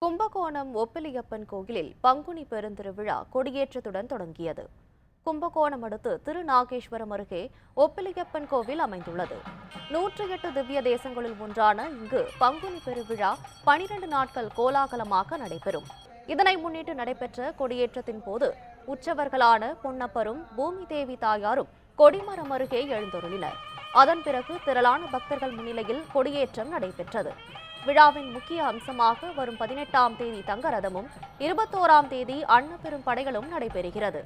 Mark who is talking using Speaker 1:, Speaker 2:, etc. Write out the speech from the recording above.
Speaker 1: கும்பகோணம் ஒப்பிலியப்பன் கோயிலில் பங்குனி பெருந்திருவிழா கொடியேற்றத்துடன் தொடங்கியது கும்பகோணம் அடுத்து திருநாகேஸ்வரம் அருகே ஒப்பிலியப்பன் கோவில் அமைந்துள்ளது நூற்றி எட்டு திவ்ய தேசங்களில் ஒன்றான இங்கு பங்குனி பெருவிழா பனிரெண்டு நாட்கள் கோலாகலமாக நடைபெறும் இதனை முன்னிட்டு நடைபெற்ற கொடியேற்றத்தின் போது உற்சவர்களான பொன்னப்பரும் பூமி தேவி தாயாரும் கொடிமரம் அருகே எழுந்தருளினர் அதன் பிறகு திரளான பக்தர்கள் முன்னிலையில் கொடியேற்றம் நடைபெற்றது விழாவின் முக்கிய அம்சமாக வரும் பதினெட்டாம் தேதி தங்கரதமும் இருபத்தோராம் தேதி அன்னப்பெரும் படைகளும் நடைபெறுகிறது